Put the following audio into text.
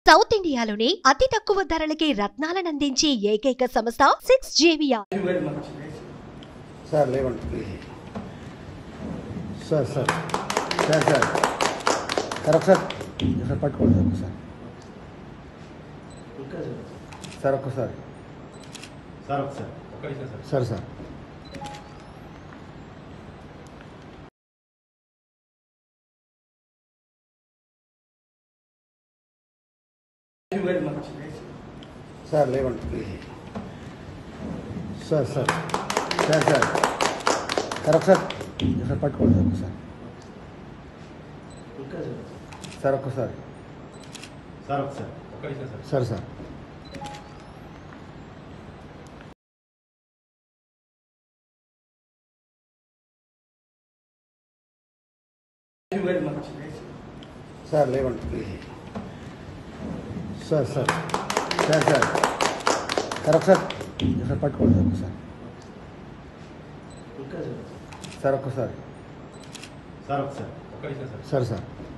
South ఇండియాలోనే అతి తక్కువ ధరలకి రత్నాలనందించే ఏకైక సంస్థ సిక్స్ జేవియా Thank you very much. Sir లేవండి sir sir sir sir sir ఒకసారి సార్ పట్టుకోండి సార్ ఒకసారి సార్ ఒక్కసారి సార్ ఒకసారి ఒక్క నిమిషం sir sir sir Thank you very much. Sir లేవండి sir sir sir sir sir ఒకసారి సార్ పట్టుకోండి సార్ ఒకసారి సార్ ఒక్కసారి సార్ ఒకసారి ఒక్క నిమిషం sir sir sir Thank you very much. Sir లేవండి sir sir sir sir sir ఒకసారి సార్ పట్టుకోండి సార్ సార్ ఒక్కసారి సార్ ఒకసారి ఒక్క నిమిషం సార్ సార్ సార్